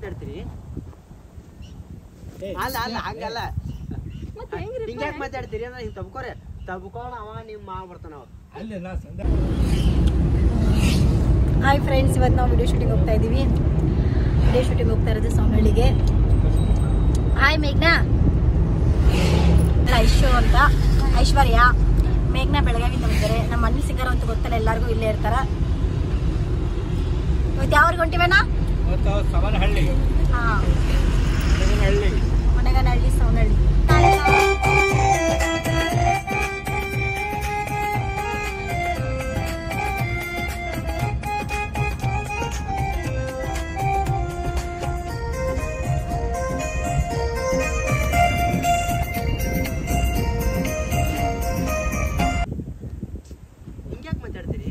ಮಾತಾಡ್ತೀರಿ ಏ, ಅಲ್ಲ ಅಲ್ಲ ಹಂಗಲ್ಲ ಮತ್ತೆ ಹೆಂಗ್ರಿ ಹಿಂಗ್ಯಾಕ್ ಮಾತಾಡ್ತೀರಿ ಅಂದ್ರೆ ಹಿಂಗ್ ತಬ್ಕೋರೆ ತಬ್ಕೋಣ ಅವ ನಿಮ್ ಮಾವ ಬರ್ತಾನ ಅವ ಅಲ್ಲಿ ನಾ ಸಂದ ಹಾಯ್ ಫ್ರೆಂಡ್ಸ್ ಇವತ್ತು ನಾವು ವಿಡಿಯೋ ಶೂಟಿಂಗ್ ಹೋಗ್ತಾ ಇದ್ದೀವಿ ವಿಡಿಯೋ ಶೂಟಿಂಗ್ ಹೋಗ್ತಾ ಇರೋದು ಸೋಮಹಳ್ಳಿಗೆ ಹಾಯ್ ಮೇಘ್ನಾ ಐಶು ಅಂತ ಐಶ್ವರ್ಯ ಮೇಘ್ನಾ ಬೆಳಗಾವಿಂದ ಬಂದಿದ್ದಾರೆ ನಮ್ಮ ಅಣ್ಣಿ ಸಿಂಗರ್ ಅಂತ ಗೊತ್ತಲ್ಲ ಎಲ್ಲರಿಗೂ ಇಲ್ಲೇ ಇರ್ತಾರ ಇವತ್ತು ಯಾವ್ರಿಗೆ ಹೊಂಟಿವೇನಾ ಮತ್ತು ಸವನಹಳ್ಳಿ ಹಾ ಹಳ್ಳಿ ಮನೆಗನಹಳ್ಳಿ ಸೋನಹಳ್ಳಿ ಹಿಂಗ್ಯಾಕ್ ಮಾತಾಡ್ತೀರಿ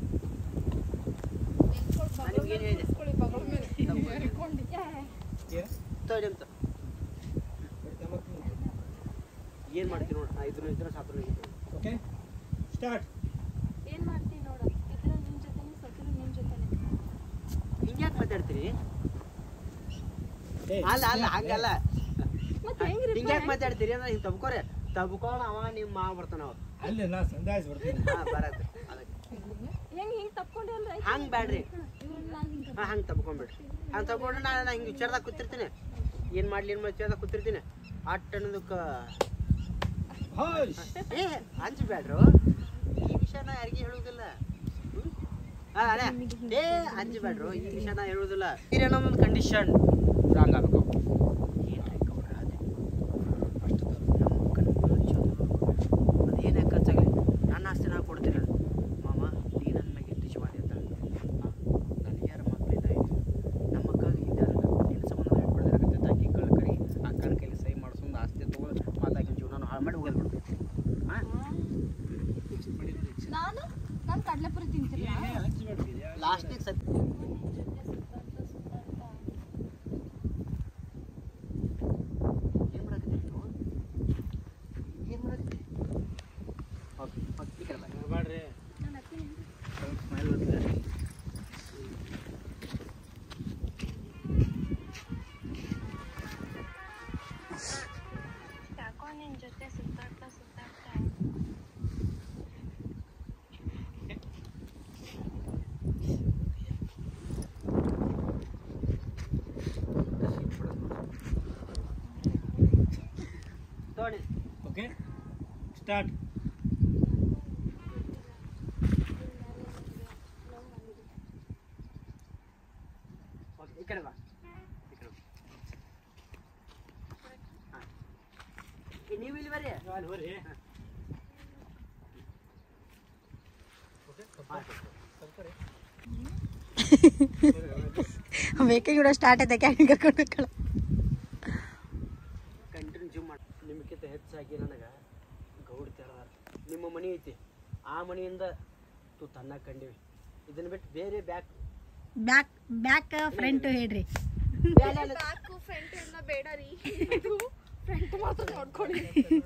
ನಾನ್ ನಿಮ್ಗೇನ್ ಹೇಳಿದೆ ತಗೊಳ್ಳಿ ಅಂತ ಏನ್ ಮಾಡ್ತೀನಿ ನೋಡ ಐದು ಇದ್ರೆ ಸಾತ್ರ ಓಕೆ ಸ್ಟಾರ್ಟ್ ಏನ್ ಮಾಡ್ತೀನಿ ನೋಡು ಇದ್ರ ನಿನ್ ಜೊತೆನೆ ಸತ್ರು ನಿನ್ ಜೊತೆನೆ ಹಿಂಗ್ಯಾಕ್ ಮಾತಾಡ್ತೀರಿ ಏ, ಅಲ್ಲ ಅಲ್ಲ ಹಂಗಲ್ಲ ಮತ್ತೆ ಹೆಂಗ್ರಿ ಹಿಂಗ್ಯಾಕ್ ಮಾತಾಡ್ತೀರಿ ಅಂದ್ರೆ ಹಿಂಗ್ ತಬ್ಕೋರೆ ತಬ್ಕೋಣ ಅವ ನಿಮ್ ಮಾವ ಬರ್ತಾನ ಅವ ಅಲ್ಲಿ ನಾ ಸಂದಾಯಿಸಿ ಬರ್ತೀನಿ ಹಾ ಬರತ್ತೆ ಅದಕ್ಕೆ ಹೆಂಗ್ ಹಿಂಗ್ ತಪ್ಕೊಂಡಲ್ರ ಹಂಗ್ ಬ್ಯಾಡ್ರಿ ಇವ್ರನ್ನ ನಾನ್ ಹಿಂಗ್ ಹಾ ಹಂಗ್ ತಬ್ಕೊಂಡ್ಬಿಡ್ರಿ ಹಂಗ್ ತಬ್ಕೊಂಡು ನಾನು ನಾ ಹಿಂಗ್ ವಿಚಾರದಾಗ ಕೂತಿರ್ತೀನಿ ಏನ್ ಮಾಡ್ಲಿ ಏನ್ ಮಾಡ್ಲಿ ವಿಚಾರದಾಗ ಕೂತಿರ್ತೀನಿ ಅಟ್ ಅನ್ನೋದಕ್ಕ ಹಾಯ್ಸ್ ಏ ಅಂಜ ಬ್ಯಾಡ್ರು ಈ ವಿಷಯ ನಾ ಯಾರಿಗೂ ಹೇಳುವುದಿಲ್ಲ ಹ್ಮ್? ಆ, ಅರೆ, ಏ ಅಂಜ ಬ್ಯಾಡ್ರು ಈ ವಿಷಯ ನಾ ಹೇಳುವುದಿಲ್ಲ ಒಂದು ಕಂಡೀಷನ್ ರಾಂಗ್ ಆಗ್ಬೇಕು ಏನ್ರಿ ಗೌಡ್ರ ಅದು? ಅಷ್ಟು ನಮ್ಮ ಕಣ್ಗಳು ಚಲೋ. ಅದೇನೇ ಖರ್ಚಾಗಲಿ ನನ್ನ ಆಸ್ತಿ ನಾ ಕೊಡ್ತೀನಿ ಮಾಮ ನೀ ನನ್ನ ಮ್ಯಾಗೆ ಎಷ್ಟು ಶಿವಾನಿ ಅಂತ ನನಗೆ ಯಾರ ಮಕ್ಕಳಿದ್ದ ನಮ್ಮ ಅಕ್ಕಾಗ ಇದ್ದಾರಲ್ಲ ನಿನ್ನ ಸಂಬಂಧ ಇಟ್ಬಿಡ್ದಾಗತ್ತೆ ಅಕ್ಕಿ ಕಳ್ಳ ಕರಿ ಅಕ್ಕನ ಕೈಲಿ ಸಹಿ ಮಾಡಿಸ್ಕೊಂಡು ಆಸ್ತಿ ತೊಗೊಂಡು ಮಾತಾಗಿನ ಜೀವನ ಹಾಳು ಮಾಡಿ ಹೋಗೋದು ಬಿಡು ಹಾಂ ನಾನು ನಾನ್ ಕಡ್ಲೆಪುರಿ ತಿಂತೀನಿ ಲಾಸ್ಟಿಗೆ ಸತ್ ಏನು ಮಾಡಕತ್ತಿ ನೀವು ಏನು ಮಾಡಕತ್ತಿ ಓಕೆ ಓಕೆ ಈ ಕಡೆ ಬಾ. ಮಾಡ್ರಿ ನಾನು ಹತ್ತೀನಿ ಸ್ವಲ್ಪ ಸ್ಮೈಲ್ ಬರ್ತಿದೆ ಯಾಕೋ ನಿನ್ ಜೊತೆ ಸುತ್ತಾಡ್ತಾ ಸುತ್ತಾಡ್ತಾ ತಗೊಳ್ಳಿ ಓಕೆ ಸ್ಟಾರ್ಟ್ ಓಕೆ ಈ ಕಡೆ ಬಾ ಈ ಕಡೆ ಬಾ. ಹಾ. ಏ, ನೀವು ಇಲ್ಲಿ ಬರ್ರಿ ಅಲ್ಲಿ ಬರ್ರಿ ಮೇಕಿಂಗ್ ಕೂಡ ಸ್ಟಾರ್ಟ್ ಆಯ್ತಾ ಕ್ಯಾನಿಂಗ್ ಹಾಕೊಂಡು ಕಂಟಿನ್ಯೂ ಜಿಮ್ ಮಾಡಿ ನಿಮ್ಗಿಂತ ಹೆಚ್ಚಾಗಿ ನನಗೆ ಗೌಡ್ ತೆರದಾರ ನಿಮ್ಮ ಮನೆ ಐತಿ ಆ ಮನೆಯಿಂದ ತು ತನ್ನ ಕಂಡಿವಿ ಇದನ್ನ ಬಿಟ್ಟು ಬೇರೆ ಬ್ಯಾಕ್ ಬ್ಯಾಕ್ ಬ್ಯಾಕ್ ಫ್ರಂಟ್ ಹೇಳ್ರಿ ಬ್ಯಾಕು ಫ್ರಂಟ್ ಎಲ್ಲ ಬೇಡ ರೀ ಫ್ರಂಟ್ ಮಾತ್ರ ನೋಡ್ಕೊಳ್ಳಿ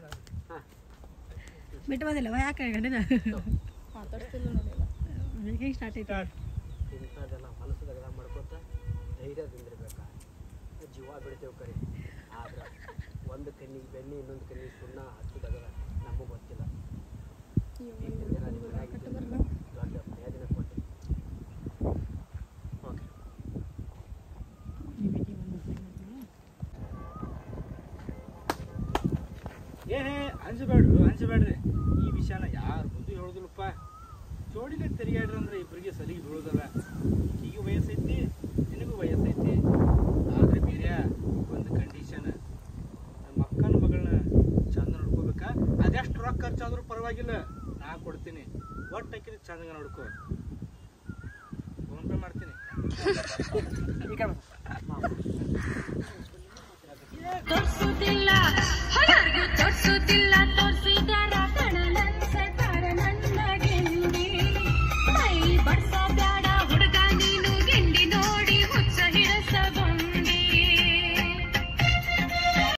ಬಿಟ್ಟು ಬಂದಿಲ್ಲ ಯಾಕೆ ಗಂಡನ ಮಾತಾಡ್ತಿಲ್ಲ ನೋಡಿಲ್ಲ ಮೇಕಿಂಗ್ ಸ್ಟಾರ್ಟ್ ಆಯ್ತು ಸ್ಟಾರ್ಟ್ ಇಂಥದ್ದೆಲ್ಲ ಹೊಲಸು ದಗದ ಮಾಡ್ಕೊತ ಧೈರ್ಯದಿಂದಿರ್ಬೇಕಾ ಜೀವ ಬಿಡ್ತೇವೆ ಕರೆ ಆದ್ರೆ ಒಂದು ಕಣ್ಣಿಗೆ ಬೆನ್ನಿ ಇನ್ನೊಂದು ಕಣ್ಣಿಗೆ ಸುಣ್ಣ ಹತ್ತು ದಗದ ನಮಗೂ ಗೊತ್ತಿಲ್ಲ ಇಷ್ಟು ದಿನ ನಿಮ್ಮ ಮನ್ಯಾಗ ಇದ್ದಿದ್ದು ದೊಡ್ಡ ಪ್ರಯೋಜನ ಕೊಟ್ಟೆ ಓಕೆ ಏ ಹೇ ಅಂಜಬೇಡ್ರು ಅಂಜಬೇಡ್ರಿ ಈ ವಿಷಯನ ಯಾರು ಮುಂದೆ ಹೇಳುದಿಲ್ಲಪ್ಪ ಜೋಡಿಲೆ ತಿರುಗಾಡ್ರಿ ಅಂದ್ರೆ ಇಬ್ಬರಿಗೆ ಸಲಿಗೆ ಬೀಳೋದಲ್ಲ ಈಗ ವಯಸ್ಸೈತಿ ನಿನಗೂ ವಯಸ್ಸೈತಿ ಆದ್ರೆ ಬೇರೆ ಒಂದು ಕಂಡೀಷನ್ ನಮ್ಮ ಅಕ್ಕನ ಮಗಳನ್ನ ಚಂದ ನೋಡ್ಕೋಬೇಕಾ ಅದೆಷ್ಟು ರೊಕ್ಕ ಖರ್ಚಾದ್ರೂ ಪರವಾಗಿಲ್ಲ ನಾ ಕೊಡ್ತೀನಿ ಒಟ್ಟು ಹಾಕಿದ್ರೆ ಚಂದಂಗ ನೋಡ್ಕೋ ಫೋನ್ ಪೇ ಮಾಡ್ತೀನಿ ಈ ಕಡೆ ಬಾ. ತೋರ್ಸುದಿಲ್ಲ